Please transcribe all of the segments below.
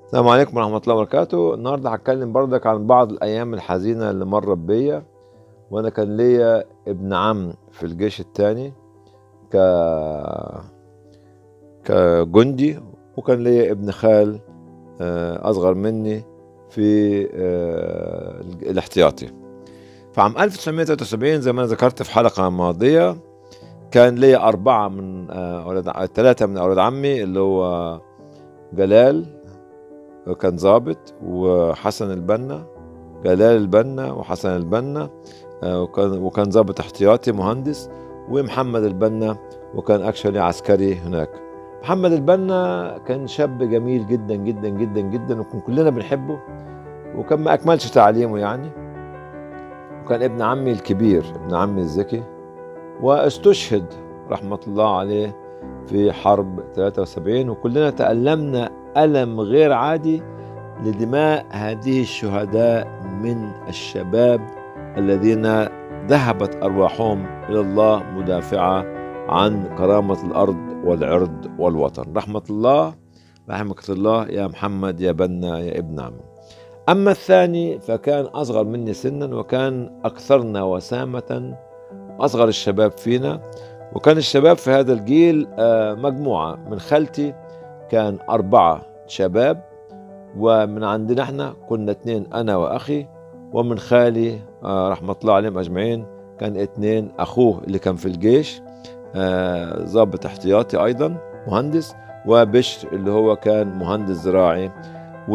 السلام عليكم ورحمة الله وبركاته النهاردة هتكلم بردك عن بعض الأيام الحزينة اللي مرت بيا وأنا كان ليا ابن عم في الجيش التاني ك كجندي وكان ليا ابن خال آه، أصغر مني في آه، الاحتياطي فعام 1973 زي ما أنا ذكرت في حلقة ماضية كان ليا أربعة من آه، أولاد ثلاثة من أولاد عمي اللي هو جلال كان ظابط وحسن البنا جلال البنا وحسن البنا آه، وكان وكان ظابط احتياطي مهندس ومحمد البنا وكان اكشولي عسكري هناك محمد البنا كان شاب جميل جدا جدا جدا جدا وكنا كلنا بنحبه وكان ما اكملش تعليمه يعني وكان ابن عمي الكبير ابن عمي الذكي واستشهد رحمة الله عليه في حرب 73 وكلنا تألمنا ألم غير عادي لدماء هذه الشهداء من الشباب الذين ذهبت أرواحهم إلى الله مدافعة عن كرامة الأرض والعرض والوطن رحمة الله رحمك الله يا محمد يا بنا يا ابن عمي أما الثاني فكان أصغر مني سنا وكان أكثرنا وسامة أصغر الشباب فينا وكان الشباب في هذا الجيل آه، مجموعة من خالتي كان أربعة شباب ومن عندنا احنا كنا اتنين أنا وأخي ومن خالي آه، رحمة الله عليهم أجمعين كان اتنين أخوه اللي كان في الجيش آه، ضابط احتياطي أيضا مهندس وبشر اللي هو كان مهندس زراعي و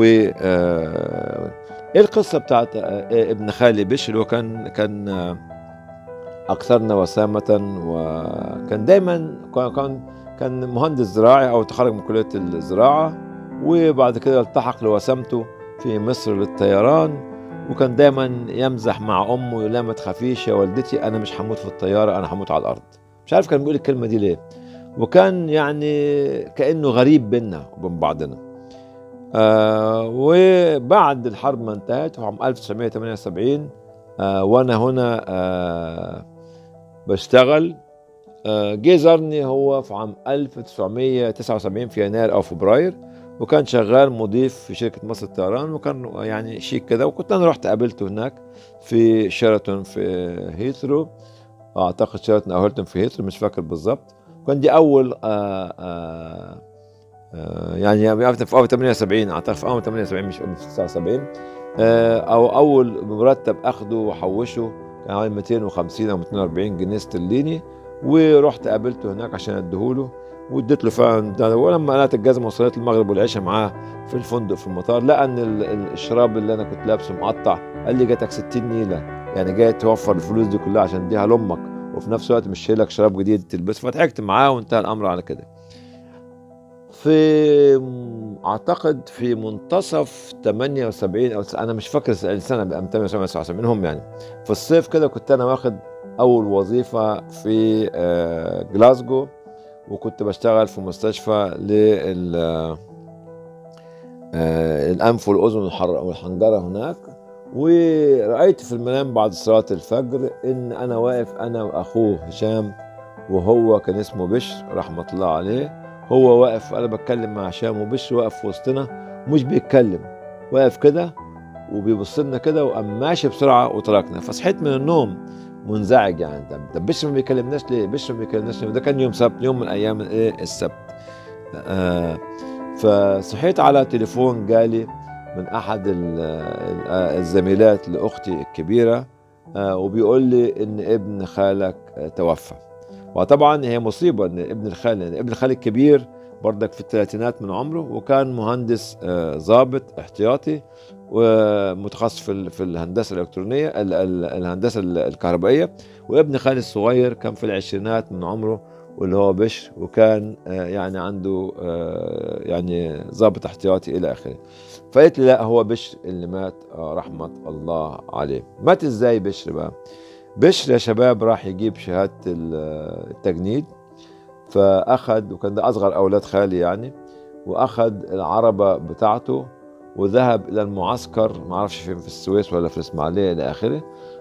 آه، ايه القصة بتاعت آه، ابن خالي بشر اللي هو كان كان آه، أكثرنا وسامة وكان دايما كان- كان كان مهندس زراعي أو تخرج من كلية الزراعة وبعد كده التحق لوسامته في مصر للطيران وكان دايما يمزح مع أمه يقول لها ما تخافيش يا والدتي أنا مش هموت في الطيارة أنا هموت على الأرض مش عارف كان بيقول الكلمة دي ليه وكان يعني كأنه غريب بينا وبين بعضنا آه وبعد الحرب ما انتهت في عام 1978 آه وانا هنا آه بشتغل آه، جه زارني هو في عام 1979 في يناير او فبراير وكان شغال مضيف في شركه مصر الطيران وكان يعني شيك كده وكنت انا رحت قابلته هناك في شيراتون في هيثرو اعتقد شيراتون او هيلتون في هيثرو مش فاكر بالظبط كان دي اول آه آه آه يعني في اول 78 اعتقد في اول 78 مش في 79 آه او اول مرتب اخده واحوشه كان حوالي 250 او 240 جنيه استرليني ورحت قابلته هناك عشان اديهوله واديت له فعلا ده ولما قلعت الجزمه وصلت المغرب والعشاء معاه في الفندق في المطار لقى ان ال- ال- الشراب اللي انا كنت لابسه مقطع قال لي جاتك 60 نيله يعني جاي توفر الفلوس دي كلها عشان اديها لامك وفي نفس الوقت مش شايلك شراب جديد تلبسه فضحكت معاه وانتهى الامر على كده في اعتقد في منتصف 78 او س- انا مش فاكر السنه بقى 78 أو 79 منهم يعني في الصيف كده كنت انا واخد اول وظيفه في آه، جلاسجو وكنت بشتغل في مستشفى لل آه، الانف والاذن والحر- والحنجره هناك ورأيت في المنام بعد صلاة الفجر إن أنا واقف أنا وأخوه هشام وهو كان اسمه بشر رحمة الله عليه هو واقف أنا بتكلم مع هشام وبشر واقف في وسطنا مش بيتكلم واقف كده وبيبص لنا كده وقام ماشي بسرعة وتركنا فصحيت من النوم منزعج يعني طب طب بشر ما بيكلمناش ليه؟ بشر ما بيكلمناش ليه؟ ده كان يوم سبت يوم من أيام إيه السبت آه فصحيت على تليفون جالي من احد ال- ال- الزميلات لاختي الكبيره آه، وبيقول لي ان ابن خالك آه، توفى وطبعا هي مصيبه ان ابن الخال لأن ابن الخال الكبير برضك في الثلاثينات من عمره وكان مهندس آه، ضابط احتياطي ومتخصص في ال- في الهندسه الالكترونيه ال- ال- الهندسه ال- الكهربائيه وابن خالي الصغير كان في العشرينات من عمره واللي هو بشر وكان آه، يعني عنده آه، يعني ضابط احتياطي الى اخره فقالت لي لا هو بشر اللي مات آه، رحمه الله عليه مات ازاي بشر بقى بشر يا شباب راح يجيب شهاده ال- التجنيد فاخذ وكان ده اصغر اولاد خالي يعني واخذ العربه بتاعته وذهب الى المعسكر ما اعرفش فين في السويس ولا في الاسماعيليه الى اخره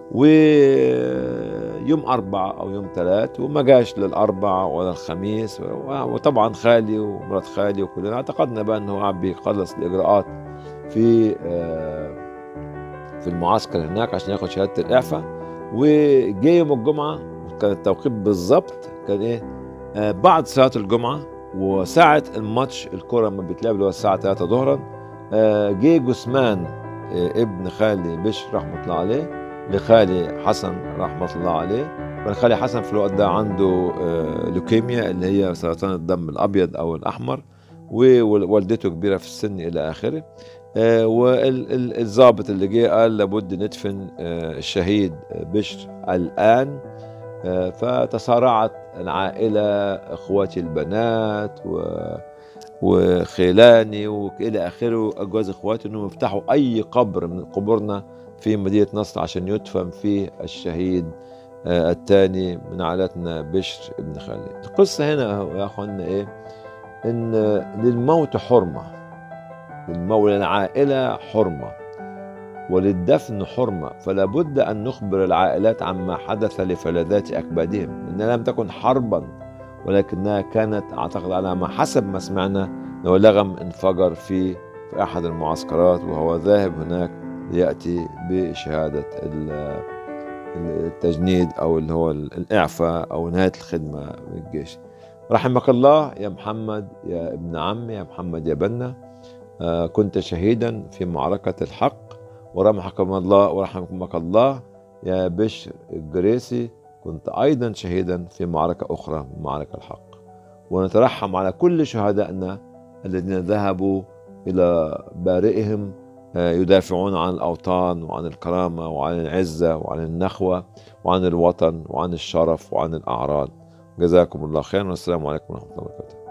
ويوم أربعة أو يوم ثلاث وما جاش للأربع ولا الخميس و- وطبعا خالي ومرات خالي وكلنا اعتقدنا بقى أنه قاعد بيخلص الإجراءات في آه، في المعسكر هناك عشان ياخد شهاده الاعفاء وجه يوم الجمعه كان التوقيت بالظبط كان ايه آه، بعد صلاه الجمعه وساعه الماتش الكره لما بيتلعب اللي هو الساعه 3 ظهرا آه، جه جثمان آه، ابن خالي بشر رحمه الله عليه لخالي حسن رحمه الله عليه كان خالي حسن في الوقت ده عنده آه، لوكيميا اللي هي سرطان الدم الابيض او الاحمر ووالدته كبيره في السن الى اخره والضابط اللي جه قال لابد ندفن آه، الشهيد بشر الان آه، فتسارعت العائله اخواتي البنات و وخيلاني والى اخره اجواز اخواتي انهم يفتحوا اي قبر من قبورنا في مدينه نصر عشان يدفن فيه الشهيد آه، الثاني من عائلتنا بشر ابن خالد القصه هنا يا اخوانا ايه ان للموت حرمه للموت للعائله حرمه وللدفن حرمه فلا بد ان نخبر العائلات عما حدث لفلذات اكبادهم انها لم تكن حربا ولكنها كانت اعتقد على ما حسب ما سمعنا انه لغم انفجر في في احد المعسكرات وهو ذاهب هناك لياتي بشهاده التجنيد او اللي هو الاعفاء او نهايه الخدمه بالجيش رحمك الله يا محمد يا ابن عمي يا محمد يا بنا آه كنت شهيدا في معركة الحق ورحمكم الله ورحمكم الله يا بشر الجريسي كنت أيضا شهيدا في معركة أخرى من معركة الحق ونترحم على كل شهدائنا الذين ذهبوا إلى بارئهم آه، يدافعون عن الأوطان وعن الكرامة وعن العزة وعن النخوة وعن الوطن وعن الشرف وعن الأعراض جزاكم الله خيرا والسلام عليكم ورحمة الله وبركاته